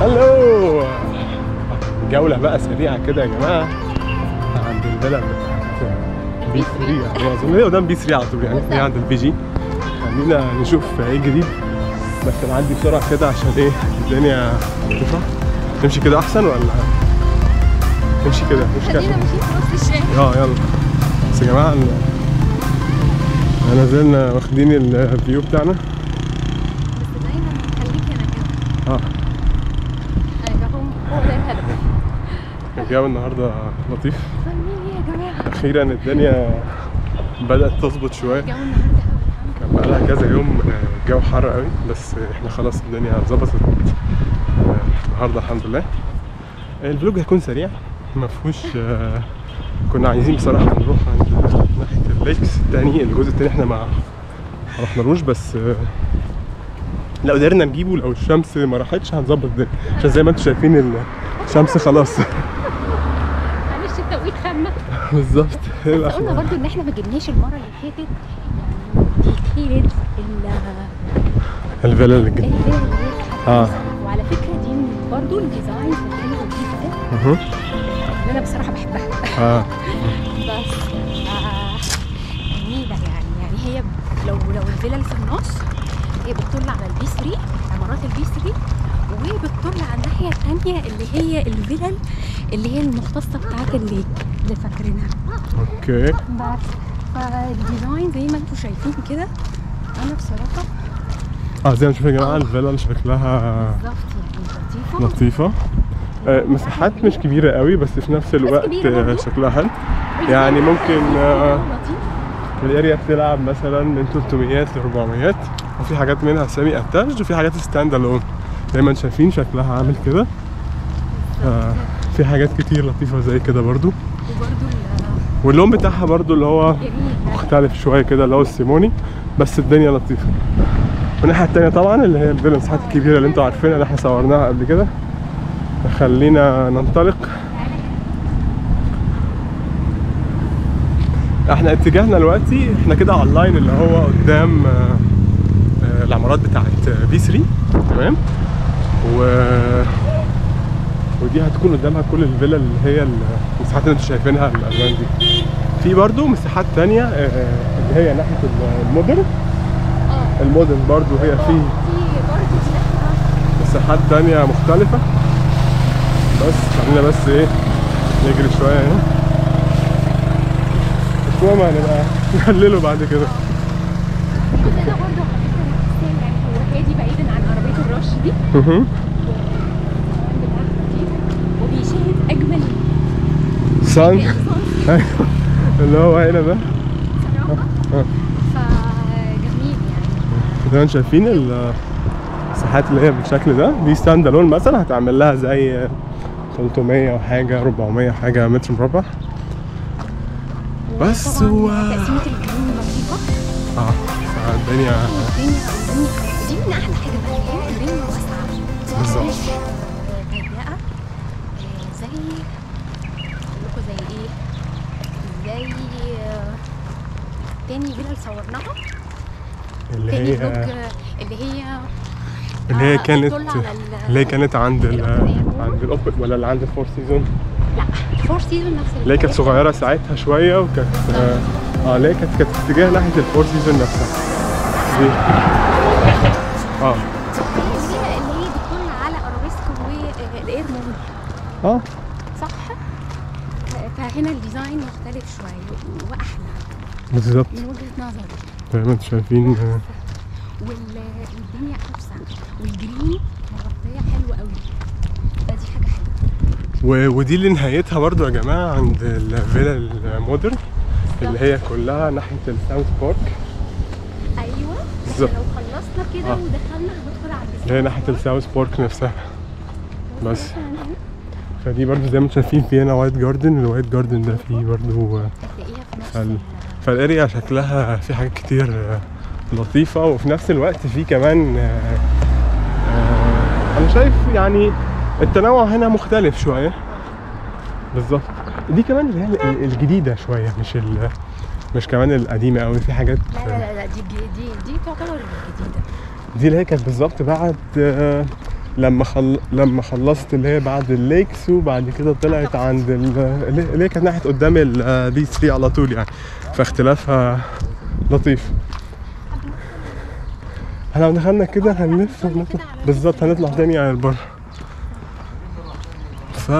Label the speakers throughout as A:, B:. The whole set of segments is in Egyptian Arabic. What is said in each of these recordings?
A: هلو جولة بقى سريعة كده يا جماعة عند الفيلا بتاعت بي 3 على ما اظن هي قدام بي 3 على طول يعني هي عند البي جي خلينا نشوف ايه جديد بس نعدي بسرعة كده عشان ايه الدنيا لطيفة نمشي كده احسن ولا نمشي كده نمشي كده
B: خلينا ماشيين في نص الشارع
A: اه يلا بس يا جماعة ال- احنا نزلنا واخدين الفيو بتاعنا
B: بس دايما خليك هنا كده
A: اه
B: ايوه هو هو ده الهدف
A: الجو النهارده لطيف
B: فنيه يا جماعه
A: اخيرا الدنيا بدات تظبط شويه
B: الجو النهارده
A: كان بقى لها كذا يوم آه، الجو حر قوي بس احنا خلاص الدنيا ظبطت آه، النهارده الحمد لله الفلوج هيكون سريع ما فيهوش آه، كنا عايزين بصراحه نروح عند ناحيه الليكس التاني الجزء التاني احنا ما ما رحنالوش بس آه، لو قدرنا نجيبه لو الشمس ما راحتش هنظبط الدنيا عشان زي ما انتم شايفين الشمس خلاص
B: معلش التوقيت خدنا
A: بالظبط
B: بس قلنا برضو ان احنا ما جبناش المره اللي فاتت يعني ديتيلز
A: الفيلا اللي جاي
B: الفيلا
A: اه
B: وعلى فكره دي برضو الديزاين حلو جدا
A: مهم.
B: اللي انا بصراحه بحبها
A: اه
B: بس آه جميله يعني يعني هي لو لو الفيلا اللي في النص هي بتطل على البي 3 عمارات البي 3 وبتطل على الناحيه الثانيه اللي هي الفيلل اللي هي المختصه بتاعت الليك اللي فاكرينها
A: اوكي
B: بس فالديزاين زي ما انتم شايفين كده انا بصراحه
A: اه زي ما تشوفوا يا جماعه الفيلا شكلها
B: بالظبط يعني لطيفه
A: لطيفه آه، مساحات مش كبيرة قوي بس في نفس الوقت
B: كبيرة
A: آه،
B: برضو.
A: شكلها حلو يعني ممكن آه،
B: لطيف
A: الاريا بتلعب مثلا من 300 ل 400 وفي حاجات منها سيمي اتاج وفي حاجات ستاند الون زي ما انتم شايفين شكلها عامل كده آه، في حاجات كتير لطيفة زي كده برضو
B: وبرده
A: واللون بتاعها برضو اللي هو
B: جميل
A: مختلف شويه كده اللي هو السيموني بس الدنيا لطيفه والناحيه التانيه طبعا اللي هي الفيلا المساحات الكبيره اللي انتوا عارفينها اللي احنا صورناها قبل كده خلينا ننطلق احنا اتجاهنا دلوقتي احنا كده على اللاين اللي هو قدام آه، آه، العمارات بتاعت بي 3 تمام و ودي هتكون قدامها كل الفيلا اللي هي المساحات اللي انتوا شايفينها الالوان دي في برضو مساحات تانية آه، اللي هي ناحية المودرن
B: اه
A: المودرن برضو هي في
B: في برضه مساحه
A: مساحات تانية مختلفة بس خلينا بس ايه نجري شوية هنا المهم هنبقى نحلله بعد كده
B: الجزء ده برضه على فكره نفسيا يعني هو هادي بعيدا عن عربيه الرش دي
A: مهم.
B: والديزاين بتاعها لطيف وبيشاهد اجمل
A: صن ايوه اللي هو هنا ده
B: بصراحه
A: آه.
B: فجميل يعني
A: زي ما انتم شايفين المساحات اللي هي بالشكل ده دي ستاند الون مثلا هتعمل لها زي 300 وحاجة 400 حاجة متر مربع بس
B: طبعاً
A: هو
B: تقسيمه الجرين لطيفه
A: اه الدنيا
B: الدنيا الدنيا دي من احلى حاجه بقى إن هي الدنيا واسعه
A: بالظبط.
B: مش ضيقه آه، زي اقول لكم زي ايه زي آه، تاني فيلا اللي صورناها
A: اللي
B: تاني
A: هي
B: فلوج آه، اللي هي
A: اللي هي
B: آه،
A: كانت
B: بتطل على ال-
A: اللي هي كانت عند ال
B: الأوبن
A: عند الاوبن ولا اللي عند الفور سيزون
B: لا فور سيزون نفس
A: اللي هي كانت صغيرة ساعتها شوية وكانت اه آه، اللي هي كانت كانت في اتجاه ناحية الفور سيزون نفسها دي اه
B: اللي هي اللي هي بتطل على ارابيسك والاير مول
A: اه
B: صح فهنا الديزاين مختلف شويه واحلى
A: بالظبط
B: من وجهه نظري
A: زي ما انتم شايفين آه،
B: والدنيا اوسع والجرين مغطيه حلو قوي فدي حاجه حلوه
A: و- ودي اللي نهايتها برضو يا جماعة عند الفيلا المودرن اللي هي كلها ناحية الساوث بارك
B: ايوه
A: بالظبط.
B: لو خلصنا كده
A: آه.
B: ودخلنا هندخل على
A: اللي هي ناحية الساوث بارك نفسها بس فدي برضو زي ما انتم شايفين في هنا وايت جاردن الوايت جاردن ده فيه برضو آه،
B: هتلاقيها في نص
A: فال-
B: ال-
A: فالاريا شكلها في حاجات كتير آه، لطيفة وفي نفس الوقت في كمان آه، آه، أنا شايف يعني التنوع هنا مختلف شوية بالظبط دي كمان اللي هي ال- الجديدة شوية مش ال مش كمان القديمة أوي في حاجات
B: لا لا لا, لا دي دي دي تعتبر جديده
A: دي اللي هي كانت بالظبط بعد آه، لما خل... لما خلصت اللي هي بعد الليكس وبعد كده طلعت عند ال... اللي هي كانت ناحيه قدام البي 3 على طول يعني فاختلافها لطيف احنا لو دخلنا كده هنلف ونطلع بالظبط هنطلع تاني على البر ف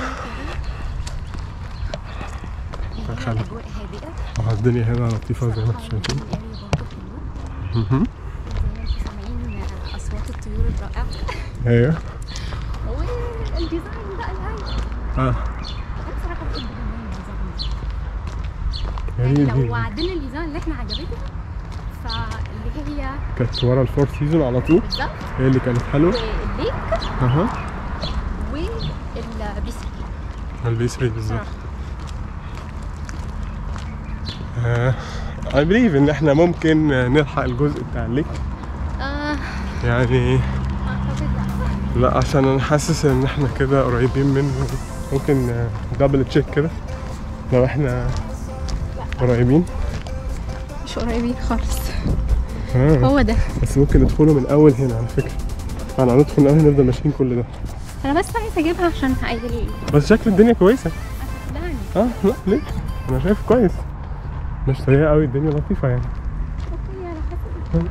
B: هنا
A: خلي.
B: الاجواء هادئه
A: آه، الدنيا هنا لطيفه زي ما انتم شايفين
B: الاريا برضه حلوه
A: مهم.
B: زي ما انتم سامعين اصوات الطيور الرائعه
A: ايوه
B: والديزاين بقى الهاي
A: اه
B: انا بصراحه بحب جدا الديزاين
A: هي
B: يعني
A: دي
B: لو عدلنا الديزاين اللي احنا عجبتنا فاللي هي
A: كانت ورا الفور سيزون على طول
B: بالظبط
A: هي اللي كانت حلوه
B: والليك
A: اها
B: والبيسري
A: البي 3 بالظبط اي بليف ان احنا ممكن نلحق الجزء بتاع الليك
B: اه
A: يعني
B: اعتقد لا
A: لا عشان انا حاسس ان احنا كده قريبين منه ممكن دبل تشيك كده لو احنا قريبين
B: مش قريبين خالص
A: آه.
B: هو ده
A: بس ممكن ندخله من اول هنا على فكره انا هندخل من اول هنا نفضل ماشيين كل ده
B: انا بس عايزه اجيبها عشان عايز
A: بس شكل الدنيا كويسه
B: يعني
A: اه لا ليه انا شايف كويس مش سيئه قوي الدنيا لطيفه يعني
B: اوكي على حسب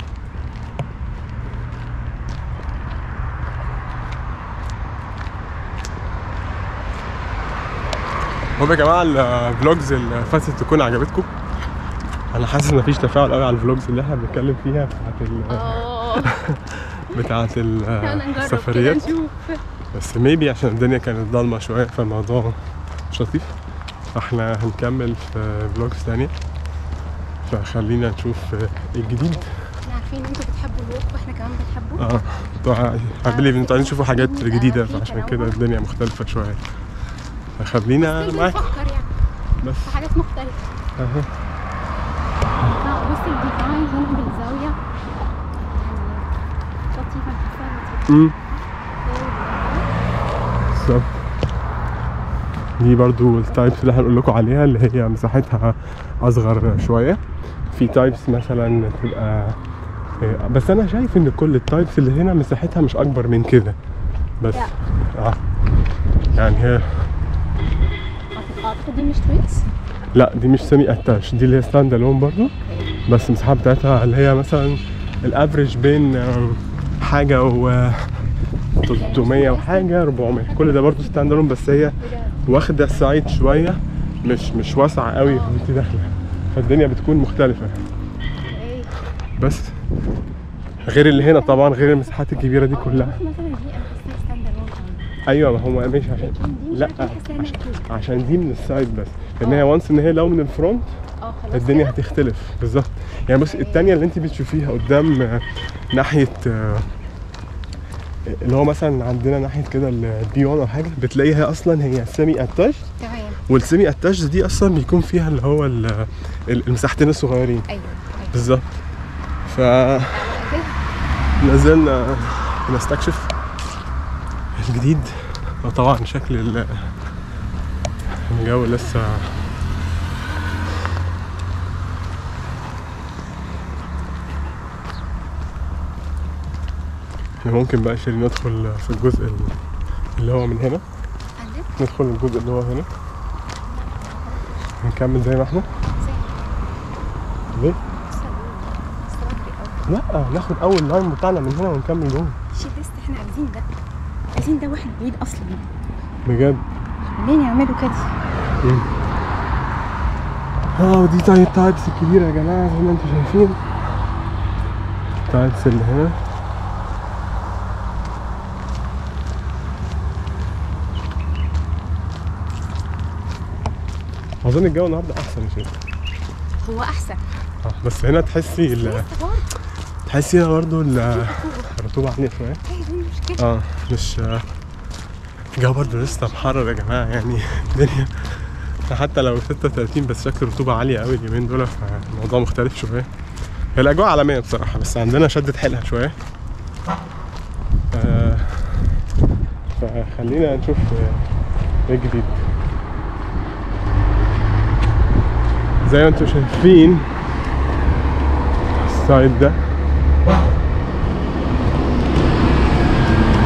A: المهم يا جماعه الفلوجز اللي فاتت تكون عجبتكم انا حاسس ان مفيش تفاعل قوي على الفلوجز اللي احنا بنتكلم فيها بتاعت ال
B: اه
A: بتاعت ال-
B: تعالى نجرب كده
A: السفريات
B: نشوف
A: بس ميبي عشان الدنيا كانت ضلمه شويه فالموضوع مش لطيف فاحنا هنكمل في فلوجز تانية فخلينا نشوف الجديد
B: احنا عارفين ان انتوا بتحبوا الوك واحنا كمان بنحبه
A: اه طبعا I believe ان انتوا عايزين تشوفوا حاجات
B: يبقى
A: جديدة
B: في
A: فعشان
B: تنوع.
A: كده الدنيا مختلفة شوية فخلينا
B: ستيل
A: معاكم
B: بنفكر يعني
A: بس
B: في حاجات مختلفة
A: أها.
B: لا بص الديزاين هنا بالزاوية يعني لطيفة بحسها لطيفة
A: امم بالظبط دي برضو التايبس اللي هنقول لكم عليها اللي هي مساحتها اصغر شويه في تايبس مثلا تبقى بس انا شايف ان كل التايبس اللي هنا مساحتها مش اكبر من كده بس
B: لا.
A: اه يعني هي
B: أعتقد- اعتقد دي مش توينز
A: لا دي مش سيمي اتاش دي اللي هي ستاند الون برضو بس المساحه بتاعتها اللي هي مثلا الافريج بين آم، حاجه و 300 وحاجه 400 كل ده برضو ستاند الون بس هي واخده سايد شويه مش مش واسعه قوي وانت داخله فالدنيا بتكون مختلفه بس غير اللي هنا طبعا غير المساحات الكبيره دي كلها
B: مثلا دي انا حاساها ستاند الون
A: ايوه ما هو مش عشان
B: دي مش
A: لا
B: عارفة حاساها
A: عشان,
B: كده.
A: عشان دي من السايد بس لان هي وانس ان هي لو من الفرونت
B: اه خلاص
A: الدنيا
B: كده؟
A: هتختلف بالظبط يعني بص التانية اللي انت بتشوفيها قدام آه، ناحية آه، اللي هو مثلا عندنا ناحية كده البي 1 او حاجة بتلاقيها اصلا هي سيمي اتاش
B: تمام
A: والسيمي اتاش دي اصلا بيكون فيها اللي هو ال- ال- المساحتين الصغيرين
B: ايوه ايوه
A: بالظبط ف
B: على كده
A: نزلنا نستكشف الجديد وطبعا شكل ال- الجو لسه احنا ممكن بقى شيرين ندخل في الجزء ال- اللي هو من هنا
B: عندنا
A: ندخل الجزء اللي هو هنا نكمل زي ما احنا ليه؟ لا ناخد اول لاين بتاعنا من هنا ونكمل جوه
B: شيت ليست احنا عايزين ده عايزين ده واحد بعيد اصلا
A: بجد
B: ليه يعملوا كده
A: اه ودي تايب تايبس الكبيرة يا جماعة زي ما انتم شايفين تايبس اللي هنا أظن الجو النهاردة أحسن يا شيخ
B: هو احسن
A: آه، بس هنا تحسي ال-
B: لسه برضه
A: تحسي هنا برضه ال- الرطوبة عالية شوية
B: هي دي المشكله
A: اه مش الجو برضه لسه محرر يا جماعة يعني الدنيا حتى لو 36 بس شكل الرطوبة عالية قوي اليومين دول فالموضوع مختلف شوية هي الأجواء عالمية بصراحة بس عندنا شدت حيلها شوية آه، فخلينا نشوف آه، ايه الجديد زي ما انتم شايفين السايد ده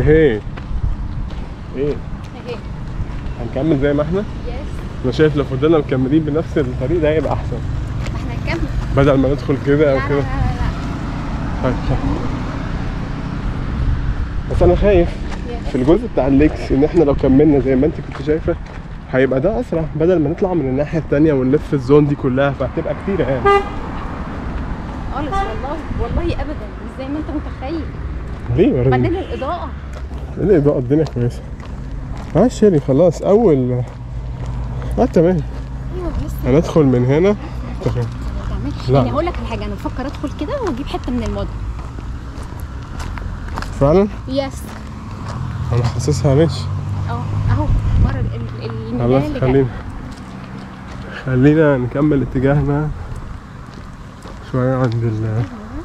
A: ايه ايه
B: اهي
A: هنكمل زي ما احنا
B: يس
A: انا شايف لو فضلنا مكملين بنفس الطريق ده هيبقى احسن
B: احنا هنكمل
A: بدل ما ندخل كده
B: لا
A: او
B: لا
A: كده
B: لا لا
A: طيب طيب. بس انا خايف
B: يس.
A: في الجزء بتاع الليكس ان احنا لو كملنا زي ما انت كنت شايفه هيبقى ده اسرع بدل ما نطلع من الناحيه التانية ونلف الزون دي كلها فهتبقى كتير يعني
B: خالص والله والله ابدا مش زي ما انت متخيل
A: ليه وريني
B: بعدين الاضاءه
A: ايه الاضاءه الدنيا كويسه اه شيري خلاص اول اه تمام
B: ايوه بس
A: هندخل من هنا تمام
B: ما تعملش
A: لا.
B: يعني هقول لك على حاجه انا بفكر ادخل كده واجيب حته من الموديل
A: فعلا
B: يس
A: انا حاسسها ماشي
B: اه اهو مره ال- ال- الميدان
A: خلاص
B: اللي
A: خلينا خلينا نكمل اتجاهنا شوية عند ال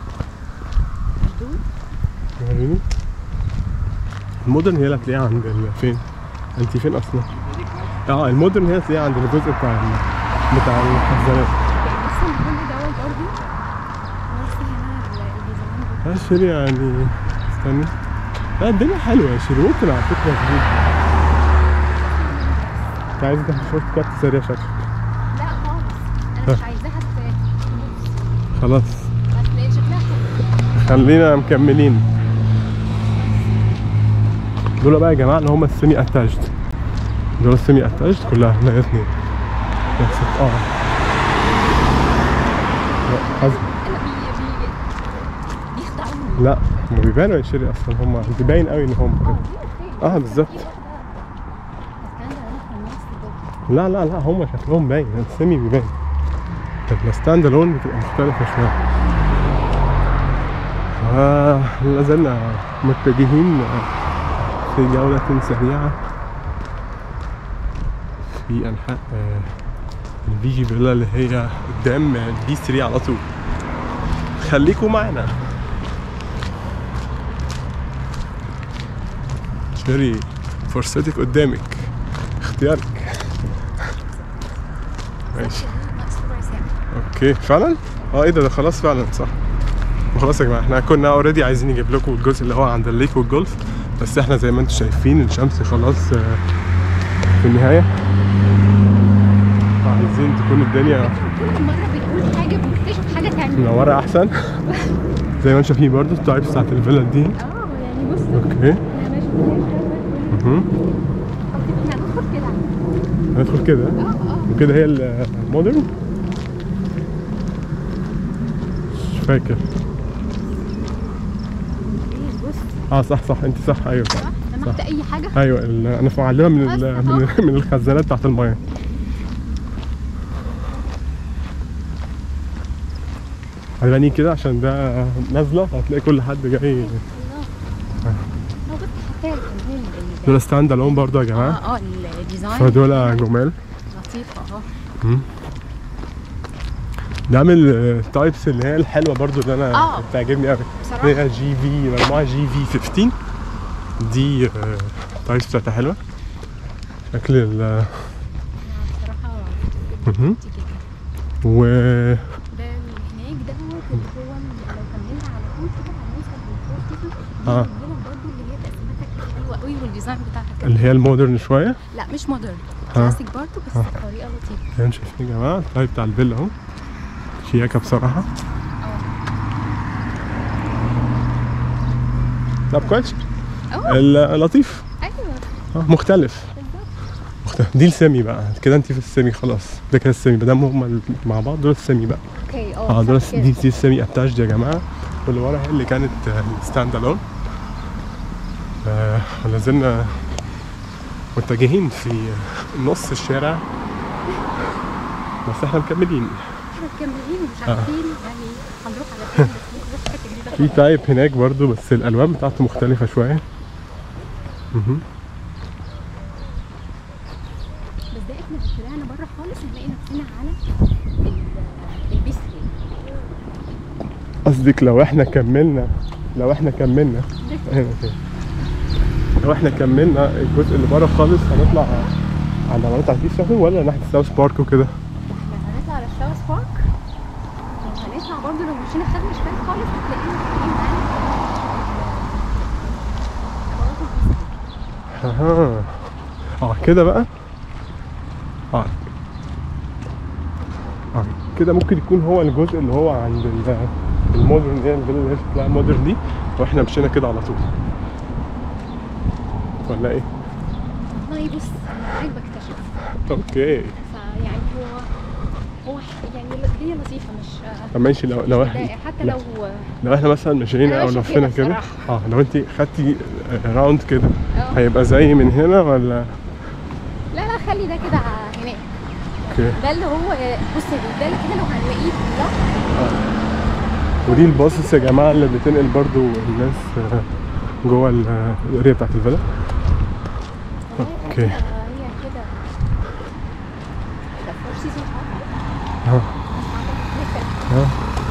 A: وريني. المودرن هي اللي هتلاقيها عند ال... فين؟ انت فين اصلا؟ اه المودرن هي هتلاقيها عند الجزء بتاع ال... بتاع الخزانات
B: بص المحل دوت برضه بص هنا ال- الديزاين
A: اه شيري يعني استني لا الدنيا حلوة يا شيري ممكن على فكرة تجيب انت عايز تاخد شورت كات سريع شكلك
B: لا خالص انا مش عايزاها ت-
A: خلاص
B: هتلاقي شكلها حلو
A: خلينا مكملين دول بقى يا جماعه اللي هم السيمي اتاجد دول السيمي اتاجد كلها لا اثنين يا ست اه لا، حسب
B: لا بي بي بيخدعوني
A: لا هم بيبانوا يا شيري اصلا هم بيبين قوي ان هم كده اه بالظبط لا لا لا هم شكلهم باين السيمي بيبان طب الستاند الون بتبقى مختلفة شوية آه لا زلنا متجهين في جولة سريعة في أنحاء آه، الفيجي فيلا اللي هي قدام البي 3 على طول خليكم معنا شيري فرصتك قدامك اختيارك ماشي اوكي فعلا اه ايه ده ده خلاص فعلا صح خلاص يا جماعه احنا كنا اوريدي عايزين نجيب لكم الجزء اللي هو عند الليك والجولف بس احنا زي ما انتم شايفين الشمس خلاص آه، في النهايه عايزين تكون الدنيا
B: كل مرة بنقول حاجة بنكتشف حاجة تانية
A: منوره احسن زي ما انتم شايفين برضو التايبس بتاعت الفيلا دي
B: اه يعني بص
A: اوكي
B: احنا ماشي
A: مهم.
B: احنا هندخل كده
A: هندخل كده
B: اه اه
A: وكده هي المودرن مش فاكر
B: ايه بص
A: اه صح صح انت صح ايوه صح
B: صح سمحت اي حاجة
A: ايوه ال- انا معلمه من ال-
B: بس
A: من,
B: أهو.
A: من الخزانات بتاعت المايه هتبقى كده عشان ده نازله هتلاقي كل حد جاي
B: الله هو بس حكاية كمان ال-
A: دول ستاند الون برضه يا جماعه
B: اه اه الديزاين
A: فدول جمال
B: لطيفة اه
A: مم. ده من التايبس اللي هي الحلوه برضو اللي انا
B: آه.
A: بتعجبني قوي
B: بصراحة.
A: اللي هي جي في مجموعه جي في 15 دي التايبس بتاعتها حلوه شكل ال
B: بصراحة
A: مهم.
B: دي كده.
A: و
B: ده اللي هناك دوت اللي هو لو كملنا على طول كده هنوصل للفور كده دي
A: آه.
B: الفيلا برضه اللي هي تقسيمتها حلوة قوي والديزاين بتاعها كده
A: اللي هي المودرن شويه
B: لا مش مودرن كلاسيك برضه بس بطريقة لطيفة
A: يعني شايفين يا جماعه التايب بتاع الفيلا اهو شياكه بصراحه طب كويس
B: اه
A: ال- لطيف
B: ايوه
A: آه، مختلف
B: بالظبط
A: مختلف دي السيمي بقى كده انت في السيمي خلاص ده كده السيمي ما دام هم مع بعض دول السيمي بقى
B: اوكي
A: اه
B: اه
A: دول
B: صح كده.
A: دي دي السيمي اتاش يا جماعه واللي ورا هي اللي كانت ستاند الون ولا زلنا متجهين في نص الشارع بس احنا مكملين
B: احنا مكملين مش
A: آه.
B: عارفين يعني هنروح على فين بس ممكن نروح حتة جديدة
A: في
B: خالص.
A: تايب هناك برضو بس الالوان بتاعته مختلفه شويه مهم.
B: بس ده احنا لو طلعنا بره خالص هنلاقي نفسنا على ال- البيسري
A: قصدك لو احنا كملنا لو احنا كملنا هنا فين لو احنا كملنا الجزء اللي بره خالص هنطلع على عمارات على البيس ولا ناحيه الساوث بارك وكده
B: احنا هنطلع على الساوث بارك وهنطلع برضه لو مشينا خدنا شمال خالص هتلاقينا طالعين على عمارات
A: اها اه كده بقى اه اه كده ممكن يكون هو الجزء اللي هو عند ال- المودرن دي الفيلا اللي هي شكلها مودرن دي واحنا مشينا كده على طول ولا ايه؟
B: والله بص انا عايز بكتشف
A: اوكي
B: فيعني هو هو يعني هي لطيفه مش
A: طب ماشي لو لو
B: لا،
A: احنا
B: حتى لو
A: لو احنا مثلا مشينا
B: أنا
A: او
B: ماشية
A: لفينا
B: كده
A: كده
B: بصراحة.
A: اه لو انت خدتي راوند كده
B: اه
A: هيبقى زي من هنا ولا
B: لا لا خلي ده كده هناك
A: اوكي
B: ده اللي هو بص ده اللي كده لو هنلاقيه في ده
A: ودي الباصص يا جماعه اللي بتنقل برضو الناس آه، جوه ال- الاريا بتاعت الفيلا اوكي.
B: هي كده ده فور سيزون
A: اه اه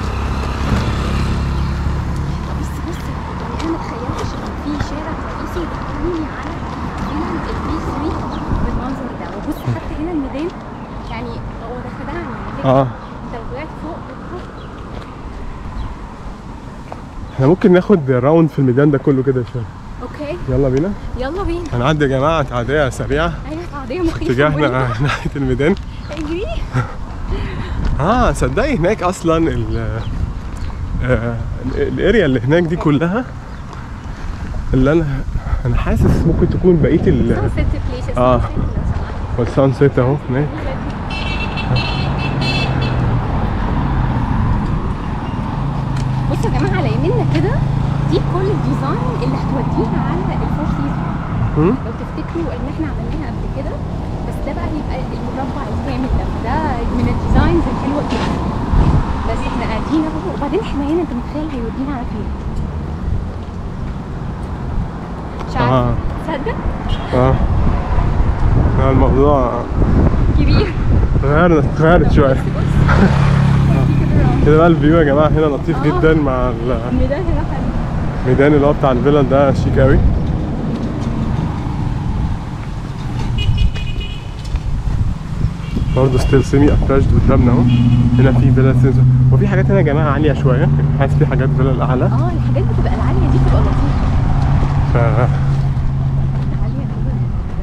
B: بص بص يعني انا ما تخيلتش ان في شارع رئيسي يدخلني على فيلا البي 3 بالمنظر ده وبص حتى هنا الميدان يعني هو ده خدعني يعني
A: اه
B: انت لو طلعت فوق بتروح
A: احنا ممكن ناخد راوند في الميدان ده كله كده شويه
B: اوكي
A: يلا بينا
B: يلا بينا
A: هنعدي يا جماعه تعديه سريعه
B: ايوه تعديه مخيفه
A: اتجاهنا
B: برضه.
A: ناحيه الميدان
B: اجري
A: اه صدقي هناك اصلا ال آه، ال- الاريا اللي هناك دي كلها اللي انا انا حاسس ممكن تكون بقيه ال
B: سانسيت بليسز
A: آه. والسان سيت اهو هناك
B: بصوا يا جماعه على يميننا كده دي كل الديزاين اللي هتودينا على الفور سيزون
A: هم؟
B: لو تفتكروا ان احنا عملناها قبل كده بس ده بقى يبقى المربع الكامل ده فده من الديزاينز الحلوه جدا بس احنا قاعدين اهو وبعدين احنا هنا انت متخيل هيودينا على فين؟ مش عارفه
A: اه
B: تصدق؟
A: اه آه، الموضوع
B: كبير
A: غيرنا اتغيرت شويه
B: بص بص
A: كده بقى الفيو يا جماعه هنا لطيف
B: آه.
A: جدا مع ال-
B: الميدان هنا حلو
A: الميدان اللي هو بتاع الفيلا ده شيك قوي برضه ستيل سيمي اتاشد قدامنا اهو هنا في فيلا سينزو وفي حاجات هنا يا جماعه عاليه شويه حاسس في حاجات فيلا الاعلى
B: اه الحاجات بتبقى العاليه دي بتبقى لطيفه
A: ف
B: عاليه قوي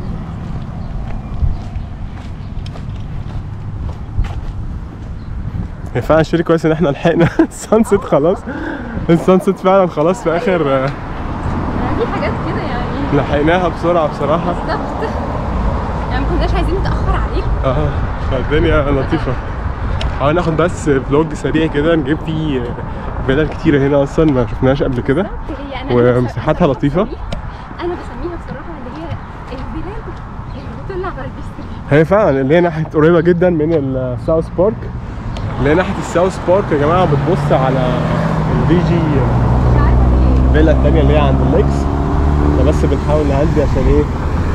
A: هي فعلا شيء كويس ان احنا لحقنا السانسيت خلاص السانسيت فعلا خلاص في اخر آه،
B: في حاجات كده يعني
A: لحقناها بسرعه بصراحه
B: بالظبط يعني ما كناش عايزين نتاخر عليك
A: اه فالدنيا لطيفه حاول ناخد بس فلوج سريع كده نجيب فيه آه، فيلل كتيره هنا اصلا ما شفناهاش قبل كده
B: بالظبط هي انا
A: ومساحاتها
B: أنا
A: لطيفة.
B: بسميها- انا بسميها بصراحه اللي هي البلاد اللي بتطلع على البيستري
A: هي فعلا اللي هي ناحيه قريبه جدا من الساوث بارك اللي هي ناحيه الساوث بارك يا جماعه بتبص على الفي جي
B: مش عارفه ليه
A: فيلا التانية اللي هي عند الليكس فبس بنحاول نعدي عشان ايه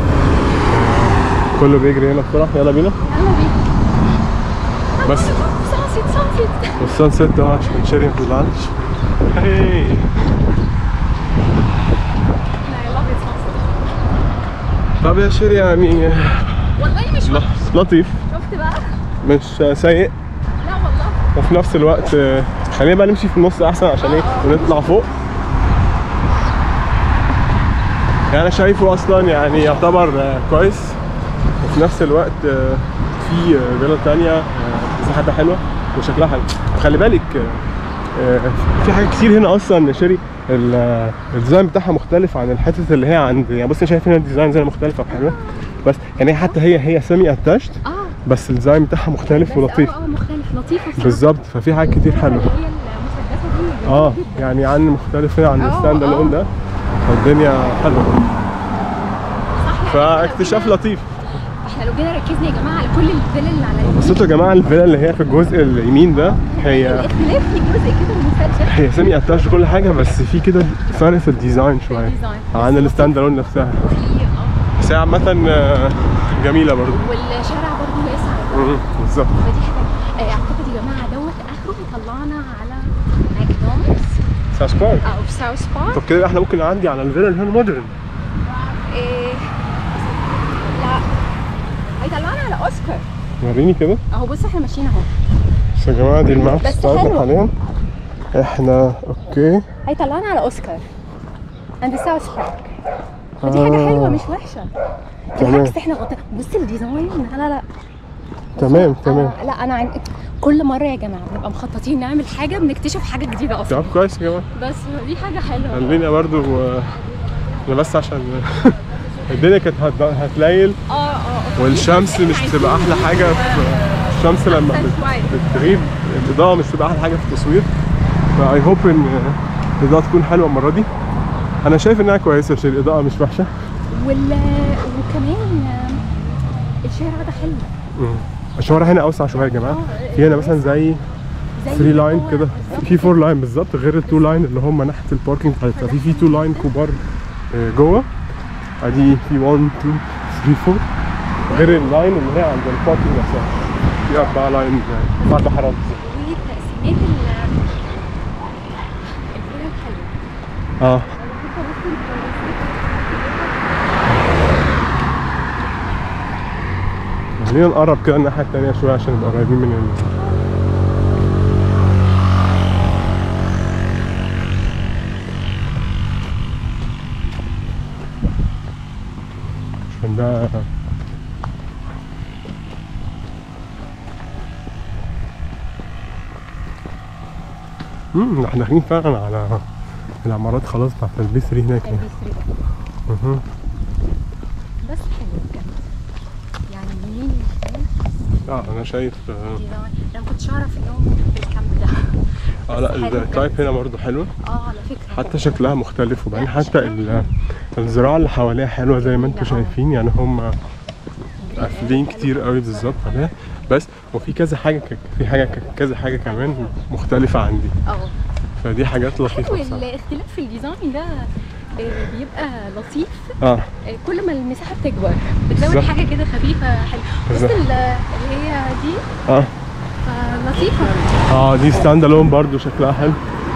A: كله بيجري هنا بسرعه يلا بينا
B: يلا بينا
A: بس
B: سانسيت سانسيت
A: والسان سيت اهو عشان شيري ما تزعلش هي
B: لا يلا بينا سانسيت
A: طب يا شيري يعني
B: والله مش
A: ل-
B: وحش
A: لطيف
B: شفت بقى
A: مش سيء
B: لا والله
A: وفي نفس الوقت آه، خلينا بقى نمشي في النص احسن عشان ايه ونطلع فوق يعني انا شايفه اصلا يعني يعتبر آه، كويس وفي نفس الوقت آه، في آه، فيلا تانية آه، مساحتها حلوه وشكلها حلو خلي بالك آه، آه، في حاجات كتير هنا اصلا شيري ال- آه، الديزاين بتاعها مختلف عن الحتت اللي هي عند يعني بص أنا شايف هنا الديزاين زي مختلفه وحلوه بس يعني هي حتى هي هي سيمي اتاشد
B: اه
A: بس الديزاين بتاعها مختلف
B: بس
A: ولطيف
B: اه اه مختلف لطيفه بصراحه
A: بالظبط ففي حاجات كتير حلوه
B: اللي هي المسدسه دي جميلة
A: اه
B: جدا.
A: يعني عن مختلف هنا عن
B: آه،
A: الستاند
B: آه.
A: الون ده فالدنيا حلوه
B: صح
A: فاكتشاف لطيف
B: احنا لو جينا ركزنا يا جماعه على كل الفيلا اللي على اليمين
A: بصيتوا يا جماعه الفيلا اللي هي في الجزء اليمين ده هي
B: الاختلاف في جزء كده مسلسل
A: هي سيمي اتاش كل حاجه بس في كده فرق في الديزاين شويه
B: الديزاين.
A: عن الستاند الون نفسها
B: في اه
A: بس هي عامه آه، جميله برضو
B: والشارع برضه واسع
A: مم، بالظبط
B: فدي حاجه آه، اعتقد يا جماعه دوت اخره يطلعنا على ماكدونالدز
A: ساوث بارك
B: او ساوث بارك
A: طب كده احنا ممكن نعدي على الفيلا اللي هي المودرن
B: إيه لا هيطلعنا على اوسكار
A: وريني كده
B: اهو بص احنا ماشيين اهو
A: بس يا جماعه دي المابس
B: بس
A: بتاعتنا
B: حلو.
A: حاليا احنا اوكي
B: هيطلعنا على اوسكار عند ساوث بارك فدي حاجه
A: آه.
B: حلوه مش وحشه
A: تمام.
B: بالعكس احنا غط... بص الديزاين لا لا لا
A: تمام تمام
B: آه لا انا عن... كل مره يا جماعه بنبقى مخططين نعمل حاجه بنكتشف حاجه جديده اصلا
A: طب كويس يا جماعه
B: بس دي حاجه حلوه
A: خلينا برضو آه، انا بس عشان الدنيا كانت هت- هتليل
B: اه اه آه.
A: والشمس مش بتبقى احلى حاجه في الشمس لما
B: أحسن
A: بت-
B: شوية.
A: بتغيب الاضاءه مش بتبقى احلى حاجه في التصوير فاي هوب ان الاضاءه تكون حلوه المره دي انا شايف انها كويسه عشان الاضاءه مش وحشه
B: وال... وكمان آم، الشارع ده حلو
A: مم. الشوارع هنا اوسع شويه يا جماعه
B: آه،
A: في هنا مثلا زي
B: زي
A: 3 لاين
B: هو
A: كده
B: بالظبط
A: في 4 لاين بالظبط غير ال 2 لاين اللي هم ناحيه الباركينج بتاعتها في في 2 لاين كبار آه، جوه ادي في 1 2 3 4 غير اللاين اللي هي عند الباركينج نفسها في اربع لاين آه، اربع حارات
B: وتقسيمات ال الفيلا الحلوه
A: اه خلينا نقرب كده الناحيه التانيه شويه عشان نبقى قريبين من ال... عشان ده امم احنا داخلين فعلا على العمارات خلاص بتاعت البي 3 هناك يعني.
B: البي 3
A: مهم.
B: بس حلو بجد يعني يمين وشمال
A: اه انا شايف اه
B: ديزاين انا ما كنتش اعرف انهم بالكامب ده
A: آه، لا
B: بس حلو
A: التايب هنا برضه حلوه
B: اه على فكره
A: حتى شكلها مختلف وبعدين
B: لا،
A: حتى
B: شكلها
A: ال- الزراعه اللي حواليها حلوه زي ما انتم
B: آه.
A: شايفين يعني هم قافلين كتير قوي بالظبط عليها بس وفي كذا حاجه ك- في حاجه ك- كذا حاجه كمان مختلفه عن دي
B: اه
A: فدي حاجات لطيفه
B: حلو
A: بصراحه
B: الاختلاف في الديزاين ده آه، بيبقى لطيف
A: اه
B: آه، كل ما المساحه بتكبر بتزود
A: بالظبط.
B: حاجه كده خفيفه حلوه بص
A: بالظبط.
B: ال- اللي هي دي
A: اه
B: آه، لطيفه
A: اه دي ستاند الون برضه شكلها حلو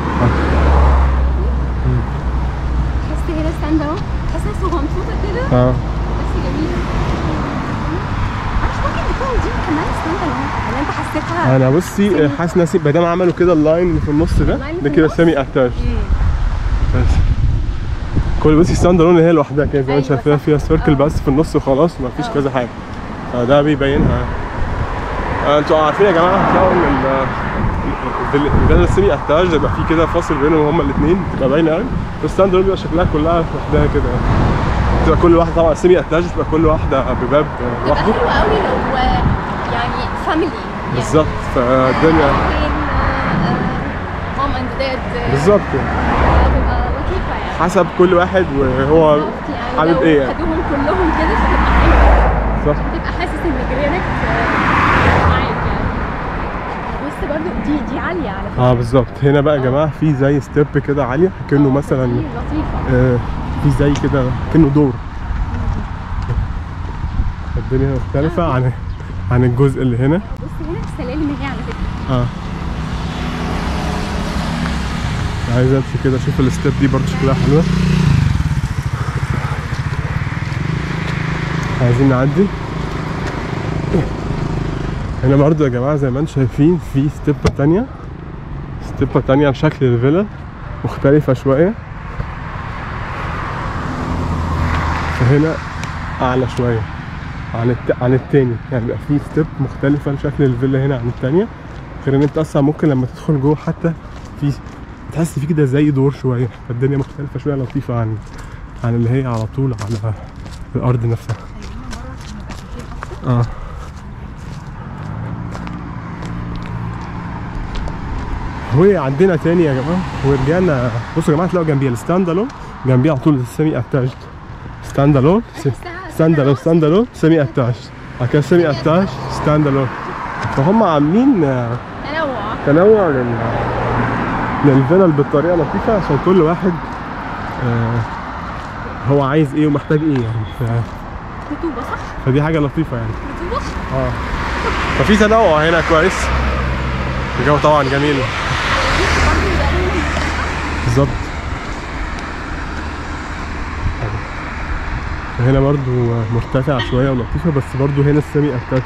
B: تحس هنا ستاند اهو تحس نفسه مبسوطه كده
A: اه
B: بس جميله معرفش ممكن تكون دي كمان ستاند الون ولا انت حسيتها
A: انا بصي حاسس ناسي ما دام عملوا كده اللاين اللي في النص ده
B: اللاين
A: ده
B: في
A: كده
B: النص؟
A: سيمي اتاش
B: مم.
A: بس كل بصي ستاند الون هي لوحدها كده زي ما
B: أيوة
A: انت شايفاها
B: صح.
A: فيها سيركل
B: آه.
A: بس في النص وخلاص ما فيش
B: آه.
A: كذا حاجه فده بيبينها آه، انتوا عارفين يا جماعه هتلاقوا ان ال- ال- الفيلا السيمي اتاج يبقى في كده فاصل بينهم هما الاثنين بتبقى باينه قوي والستاند الون بيبقى شكلها كلها لوحدها كده تبقى كل واحده طبعا السيمي اتاج تبقى كل واحده بباب آه،
B: تبقى
A: لوحده
B: حلوه قوي لو آه، يعني فاميلي
A: بالظبط فالدنيا
B: مام اند داد
A: بالظبط
B: تبقى لطيفه يعني
A: حسب كل واحد وهو
B: بالظبط يعني
A: حابب
B: لو
A: ايه يعني
B: خدوهم كلهم كده فتبقى حلوه
A: صح
B: تبقى حاسس ان جيرانك آه، معاك يعني بص برضو دي دي عاليه على فكره
A: اه بالظبط هنا بقى يا جماعه في زي ستيب كده عاليه كانه
B: آه،
A: مثلا
B: دي لطيفه
A: آه في زي كده كانه دور الدنيا مختلفه عن عن الجزء اللي هنا
B: بص هنا السلالم هي على فكره
A: اه عايز امشي كده اشوف الستيب دي برضه شكلها حلوه عايزين نعدي هنا برضه يا جماعه زي ما انتم شايفين في ستيبه تانية ستيبه تانية لشكل الفيلا مختلفه شويه فهنا اعلى شويه عن الت... عن التاني يعني بيبقى في ستيب مختلفه لشكل الفيلا هنا عن التانية غير ان انت اصلا ممكن لما تدخل جوه حتى في تحس في كده زي دور شويه فالدنيا مختلفه شويه لطيفه عن عن اللي هي على طول على الارض نفسها
B: خلينا مره عشان نبقى شايفين اكتر
A: اه وعندنا تاني يا جماعه ورجعنا بصوا يا جماعه تلاقوا جنبيها الستاند الون جنبيها على طول السيمي اتاجد ستاند الون ستاند الون ستاند الون سيمي اتاج بعد كده سيمي اتاج ستاند الون فهم عاملين آه،
B: تنوع
A: تنوع لل للفيلل بالطريقه لطيفه عشان كل واحد آه هو عايز ايه ومحتاج ايه يعني ف...
B: رطوبه صح؟
A: فدي حاجه لطيفه يعني
B: رطوبه
A: اه ففي تنوع هنا كويس الجو طبعا جميل بالظبط هنا برضو مرتفع شوية ولطيفة بس برضو هنا السيمي اتاتش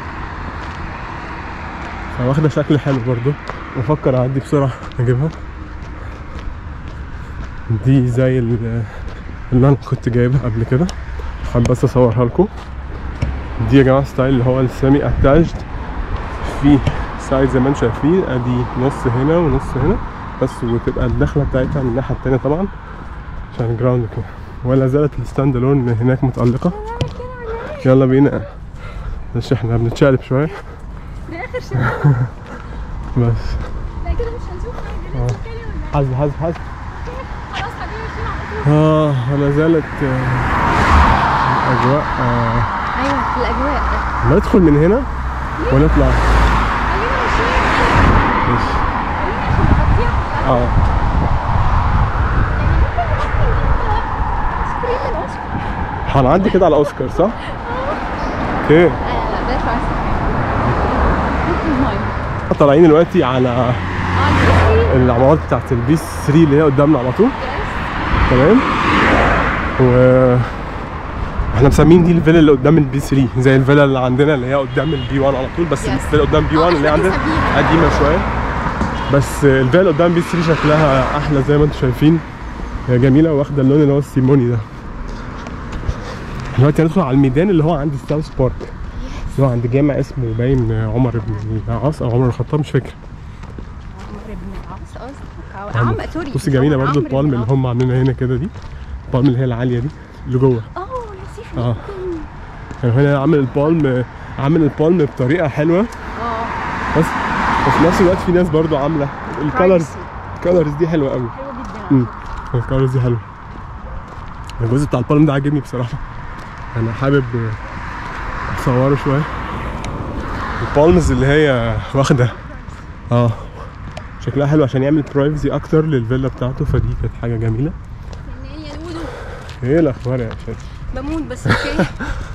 A: فواخدة شكل حلو برضو بفكر اعدي بسرعة اجيبها دي زي ال- اللي انا كنت جايبها قبل كده حابب بس اصورها لكم دي يا جماعه ستايل اللي هو السيمي اتاجد في سايد زي ما انتم شايفين ادي نص هنا ونص هنا بس وتبقى الدخله بتاعتها من الناحيه التانيه طبعا عشان الجراوند كده ولا زالت الستاند الون هناك متألقة يلا بينا بس احنا بنتشقلب شوية
B: ده اخر شيء
A: بس
B: لا كده مش هنشوف حاجه لازم نتكلم ولا
A: حسب حسب حسب
B: خلاص حبيبي ماشيين على طول
A: اه ولا زالت آه، الأجواء آه،
B: ايوه الاجواء
A: ندخل من هنا ونطلع
B: خلينا ماشيين
A: ماشي
B: خلينا عشان نغطيها
A: اه
B: سكرين الاوسكار
A: هنعدي كده على اوسكار صح؟ اوكي
B: لا لا ده شويه المايه
A: طالعين دلوقتي على
B: اه البيسري
A: العمارات بتاعت البيس 3 اللي هي قدامنا على طول تمام و احنا مسمين دي الفيلا اللي قدام البي 3 زي الفيلا اللي عندنا اللي هي قدام البي 1 على طول بس
B: Yes.
A: الفيلا قدام بي 1
B: آه،
A: اللي هي
B: إحنا
A: عندنا
B: بنسميها.
A: قديمه شويه بس الفيلا اللي قدام بي 3 شكلها احلى زي ما انتم شايفين هي جميله واخده اللون اللي هو السيموني ده دلوقتي هندخل على الميدان اللي هو عند الساوث بارك اللي هو عند جامع اسمه باين عمر بن العاص او عمر الخطاب مش فاكر
B: عمرو بن العاص قصدك أو عم سوري
A: بصي جميله
B: عمرو
A: برضو
B: بن
A: البالم اللي
B: العاص.
A: هم عاملينها هنا كده دي البالم اللي هي العاليه دي اللي جوه
B: اه لطيف
A: اه
B: جدا
A: يعني هنا عامل البالم عامل البالم بطريقه حلوه
B: اه
A: بس وفي نفس الوقت في ناس برضو عامله الكالرز
B: privacy.
A: الكالرز دي حلوه قوي
B: حلوه جدا
A: امم الكالرز دي حلوه الجزء بتاع البالم ده عاجبني بصراحه انا حابب اصوره شويه البالمز اللي هي واخده اه شكلها حلو عشان يعمل برايفسي اكتر للفيلا بتاعته فدي كانت حاجه جميله
B: فنان يا دودو
A: ايه الاخبار يا شايف
B: بموت بس اوكي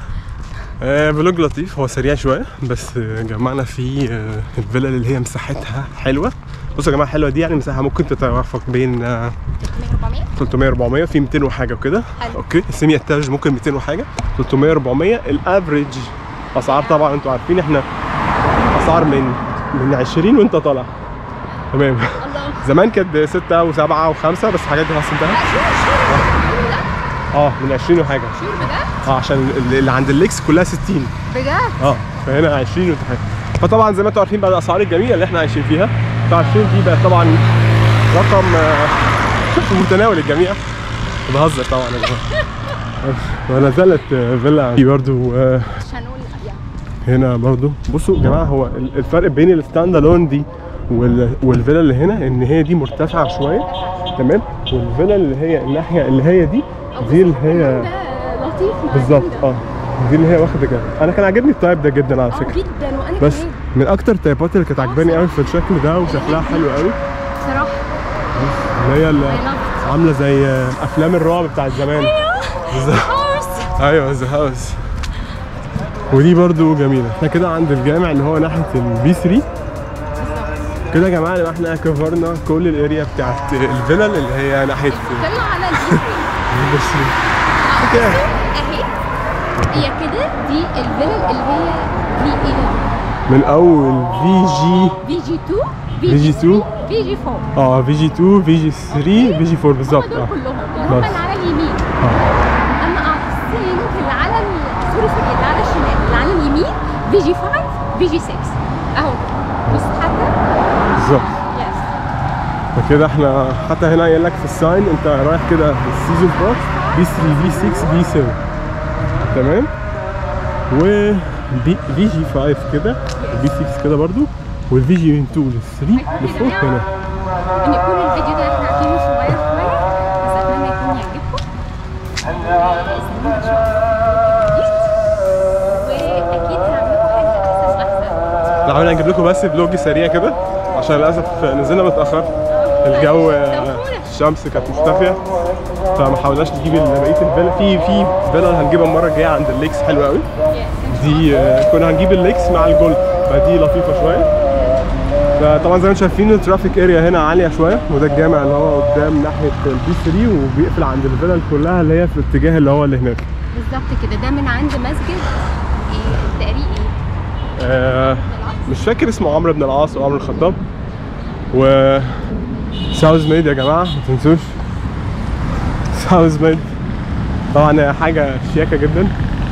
A: آه فلوج لطيف هو سريع شويه بس آه، جمعنا فيه آه الفيلا اللي هي مساحتها حلوه بصوا يا جماعه حلوه دي يعني مساحه ممكن تتوافق بين آه
B: 400
A: 300 400 في 200 وحاجه وكده
B: حلو.
A: اوكي السيمي اتاج ممكن 200 وحاجه 300 400 الافريج اسعار طبعا انتوا عارفين احنا اسعار من من 20 وانت طالع تمام
B: الله
A: زمان كانت 6 و7 و5 بس الحاجات دي خلاص انتهت
B: لا شور شور
A: اه من 20 وحاجه
B: شور بجد
A: اه عشان اللي اللي عند الليكس كلها 60
B: بجد
A: اه فهنا 20 وتحت فطبعا زي ما انتم عارفين بقى الاسعار الجميله اللي احنا عايشين فيها ف 20 دي بقت طبعا رقم آه، في متناول الجميع بهزر طبعا يا جماعه ولا زالت آه، فيلا في برضو آه،
B: عشان نقول يعني
A: هنا برضو بصوا يا جماعه هو ال- الفرق بين الستاند الون دي وال- والفيلا اللي هنا ان هي دي مرتفعه شويه تمام والفيلا اللي هي الناحيه اللي هي دي دي اللي هي
B: ده لطيف مع
A: بالظبط
B: ده.
A: اه دي اللي هي واخده كده انا كان عاجبني التايب ده جدا على
B: اه
A: فكره
B: جدا وانا
A: بس
B: كمان
A: من اكتر التايبات اللي كانت عجباني قوي في الشكل ده وشكلها حلو قوي
B: بصراحه
A: اللي هي اللي
B: I loved
A: عامله زي افلام الرعب بتاعت زمان بالظبط
B: Horse.
A: ايوه ذا هاوس ودي برضو جميله احنا كده عند الجامع اللي هو ناحيه البي 3 كده يا جماعه يبقى احنا كفرنا كل الاريا بتاعت الفيلل اللي هي ناحيه
B: طلع على الجسر
A: البي 3 كده
B: اهي هي كده دي الفيلل اللي هي في ايه
A: من اول في جي
B: في جي 2
A: في جي 2
B: في جي 4
A: اه في جي 2 في جي 3 في جي 4 بالظبط
B: هم دول
A: اه
B: كلهم اللي هم
A: بس.
B: اللي على اليمين
A: اه
B: اما احسن اللي على ال- سوري سوري اللي على الشمال اللي على اليمين في جي 5 في جي 6 اهو بص حتى
A: بالظبط
B: يس
A: فكده احنا حتى هنا قايل لك في الساين انت رايح كده السيزون باس بي 3 بي 6 بي 7 تمام و بي في جي 5 كده بي 6 كده برضو والفي جي من 2 ل 3 لفوق هنا
B: ان يكون الفيديو ده احنا عارفينه صغير شويه بس اتمنى يكون يعجبكم استنونا شويه واكيد هعمل لكم حاجه احسن واحسن
A: تعالوا نجيب لكم بس فلوج سريع كده عشان للاسف نزلنا متاخر الجو الشمس كانت مختفيه فما حاولناش نجيب بقيه الفيلا في في فيلا هنجيبها المره الجايه عند الليكس حلوه قوي دي آه، كنا هنجيب الليكس مع الجولد فدي لطيفه شويه فطبعا زي ما انتم شايفين الترافيك اريا هنا عاليه شويه وده الجامع اللي هو قدام ناحيه البي 3 وبيقفل عند الفيلا كلها اللي هي في الاتجاه اللي هو اللي هناك
B: بالظبط كده ده من عند مسجد ايه التقريق ايه
A: آه مش فاكر اسمه عمرو بن العاص او عمرو الخطاب و ساوث ميد يا جماعه ما تنسوش ساوث ميد طبعا هي حاجه شياكه جدا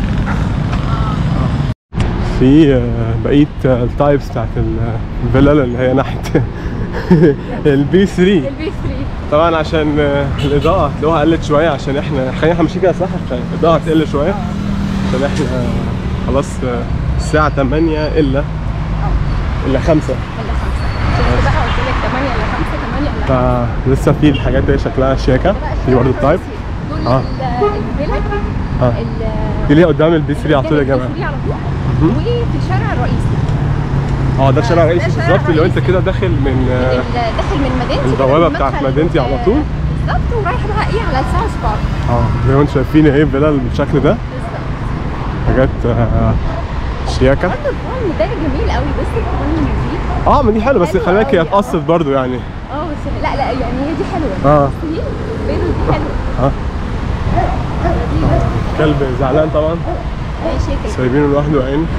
A: في آه، بقيه آه، التايبس بتاعت ال- الفلل اللي هي ناحيه البي 3
B: البي 3
A: طبعا عشان آه، الاضاءه هتلاقوها قلت شويه عشان احنا خلينا احنا ماشيين كده صح عشان الاضاءه هتقل شويه عشان احنا آه، خلاص آه، الساعه 8 الا الا 5
B: ولا 5 شفت بقى قلت لك 8 ولا 5 8 ولا 5
A: فلسه في الحاجات دي شكلها شياكه في برضه التايب
B: دول
A: آه.
B: ال- الفيلا
A: اه
B: ال-
A: دي اللي هي قدام البي 3 على طول يا
B: الفيلا
A: جماعه
B: الفري على طول وفي الشارع الرئيسي
A: اه ده شارع رئيسي
B: ده شارع
A: بالظبط اللي هو انت
B: رئيسي.
A: كده داخل من آه،
B: ال- داخل من مدينتي
A: البوابة
B: كده من
A: بتاعت
B: مدخل
A: مدينتي على
B: ال-
A: طول.
B: بالظبط ورايح بقى ايه على الساوث بارك
A: اه زي ما انتم شايفين ايه فيلل بالشكل ده
B: بالظبط
A: حاجات آه، شياكه
B: برضه الفرن ده جميل قوي بس الفرن نضيف
A: اه ما دي حلوه بس
B: حلوة
A: خلي بالك هي
B: أوي، آه.
A: اتقصت برضو يعني
B: اه بس لا لا يعني هي دي حلوه
A: اه
B: دي البيضه دي حلوه
A: اه
B: لذيذه
A: كلب زعلان طبعا
B: ماشي كده
A: سايبينه لوحده يا عيني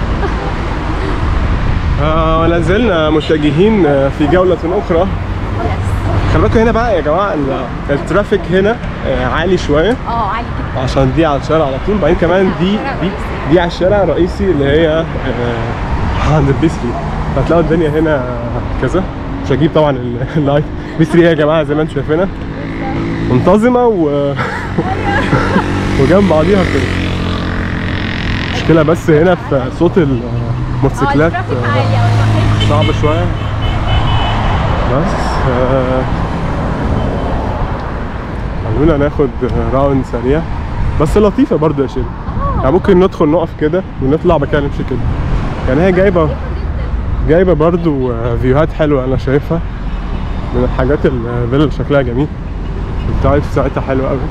A: آه ولا زلنا متجهين آه، في جولة أخرى
B: يس
A: خلي بالكم هنا بقى يا جماعة ال- الترافيك هنا آه، عالي شوية
B: اه عالي جدا
A: عشان دي على الشارع على طول بعدين كمان دي دي دي على الشارع الرئيسي اللي هي آه، عند البي 3 فتلاقوا الدنيا هنا كذا مش هجيب طبعا ال- اللايف بي 3 يا جماعة زي ما انتم شايفينها منتظمة و وجنب بعضيها كده مشكلة بس هنا في صوت
B: اه
A: الموتوسيكلات
B: الترافيك
A: آه،
B: عالي قوي
A: صعب شوية بس آه، خلونا ناخد راوند سريع بس لطيفة برضو يا شيري يعني ممكن ندخل نقف كده ونطلع بعد كده نمشي كده يعني هي جايبة جايبة برضو آه، فيوهات حلوة أنا شايفها من الحاجات الفيلا اللي شكلها جميل التايب بتاعتها حلوة أوي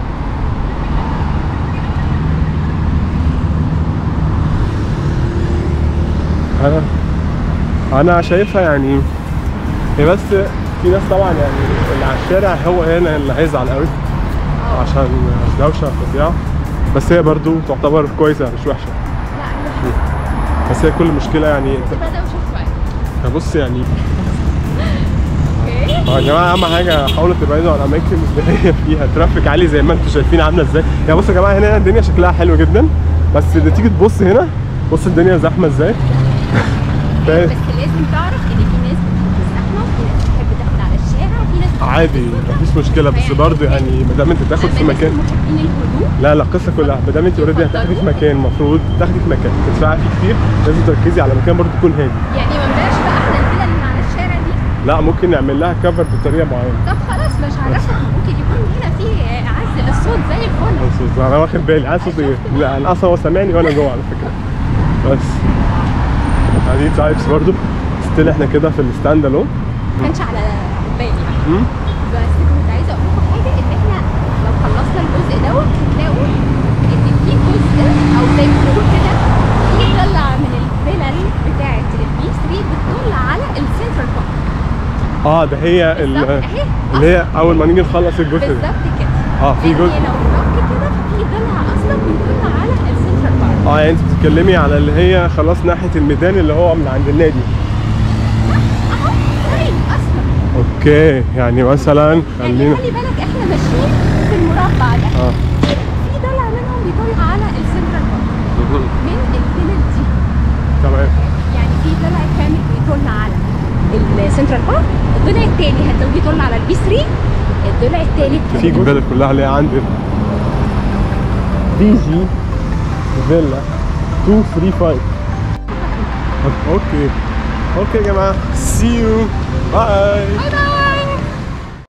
A: أنا أنا شايفها يعني هي بس في ناس طبعا يعني اللي على الشارع هو هنا اللي هيزعل قوي عشان دوشة فظيعة بس هي برضو تعتبر كويسة مش وحشة
B: لا
A: بس هي كل مشكلة يعني انت
B: بدا وشوف شويه
A: بص يعني
B: اوكي
A: اه يا جماعة أهم حاجة حاولوا تبعدوا عن الأماكن اللي هي فيها ترافيك عالي زي ما انتم شايفين عاملة ازاي يعني بصوا يا جماعة هنا الدنيا شكلها حلو جدا بس إذا تيجي تبص هنا بص الدنيا زحمة ازاي فاهم؟
B: بس لازم تعرف ان في ناس بتحب الزحمه وفي ناس بتحب تاخد على الشارع وفي ناس بتحب
A: عادي مفيش مشكلة بس برضه يعني ما دام انت تاخد في
B: أما الناس
A: مكان
B: محبين الهدوء
A: لا لا القصه كلها ما دام انت اوريدي هتاخدي في مكان المفروض تاخدي في مكان تدفعي فيه كتير لازم تركزي على مكان برضه يكون هادي
B: يعني ما نبقاش بقى احنا الفيلا اللي على الشارع دي
A: لا ممكن نعمل لها كفر بطريقه معينه
B: طب خلاص مش عرفك ممكن يكون هنا في عزل الصوت زي الفل
A: بس انا واخد بالي عايز صوت ايه لا انا اصلا هو سامعني وانا جوه على فكره بس دي تايبس برضه ستيل احنا كده في الستاند الون
B: ما كانش على بالي بس كنت عايزه اقول لكم حاجه ان احنا لو خلصنا الجزء دوت هتلاقوا ان في جزء او زي ما بنقول كده في طلع من الفيلل بتاعه البي 3 بتطل على السنترال بارك
A: اه ده هي ال-
B: بالظبط اهي
A: اللي هي اول ما نيجي نخلص الجزء ده
B: بالظبط كده
A: اه في
B: لأن
A: جزء
B: لو رحت كده في ضلع اصلا بيطل على السنترال بارك
A: اه يعني انت بتتكلمي على اللي هي خلاص ناحيه الميدان اللي هو من عند النادي
B: اهو باين اصلا
A: اوكي يعني مثلا
B: يعني
A: خلينا
B: خلي بالك احنا ماشيين في المربع ده
A: اه
B: في ضلع منهم بيطل على السنترال بارك من الفيلل دي
A: تمام
B: يعني في ضلع كامل بيطل على السنترال بارك الضلع التاني هتلاقيه بيطل على البي 3 الضلع التالت
A: في جبال كلها اللي هي عند دي جي فيلا 235 اوكي اوكي يا جماعه سي يو باي
B: باي باي